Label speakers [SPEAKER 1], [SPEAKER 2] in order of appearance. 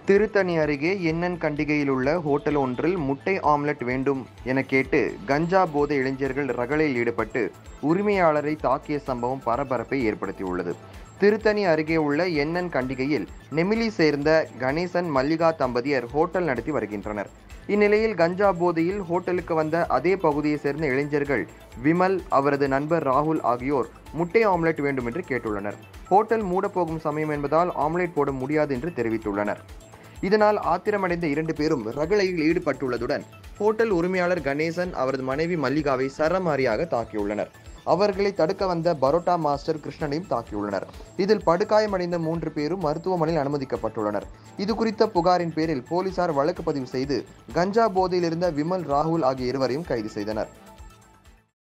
[SPEAKER 1] திருத்தணி அருகே எண்ணன் கண்டிகையில் உள்ள ஹோட்டல் ஒன்றில் முட்டை ஆம்லெட் வேண்டும் என கேட்டு கஞ்சா போதை இளைஞர்கள் ரகளையில் ஈடுபட்டு உரிமையாளரை தாக்கிய சம்பவம் பரபரப்பை ஏற்படுத்தியுள்ளது திருத்தணி அருகே உள்ள எண்ணன் கண்டிகையில் நெமிலி சேர்ந்த கணேசன் மல்லிகா தம்பதியர் ஹோட்டல் நடத்தி வருகின்றனர் இந்நிலையில் கஞ்சா போதையில் ஹோட்டலுக்கு வந்த அதே பகுதியை சேர்ந்த இளைஞர்கள் விமல் அவரது நண்பர் ராகுல் ஆகியோர் முட்டை ஆம்லெட் வேண்டும் என்று கேட்டுள்ளனர் ஹோட்டல் மூடப்போகும் சமயம் என்பதால் ஆம்லெட் போட முடியாது என்று தெரிவித்துள்ளனர் இதனால் ஆத்திரமடைந்த இரண்டு பேரும் ரகளையில் ஈடுபட்டுள்ளதுடன் ஹோட்டல் உரிமையாளர் கணேசன் அவரது மனைவி மல்லிகாவை சரமாரியாக தாக்கியுள்ளனர் அவர்களை தடுக்க வந்த பரோட்டா மாஸ்டர் கிருஷ்ணனையும் தாக்கியுள்ளனர் இதில் படுகாயமடைந்த மூன்று பேரும் மருத்துவமனையில் அனுமதிக்கப்பட்டுள்ளனர் இது குறித்த புகாரின் பேரில் போலீசார் வழக்கு பதிவு செய்து கஞ்சா போதையில் இருந்த விமல் ராகுல் ஆகிய இருவரையும் கைது செய்தனர்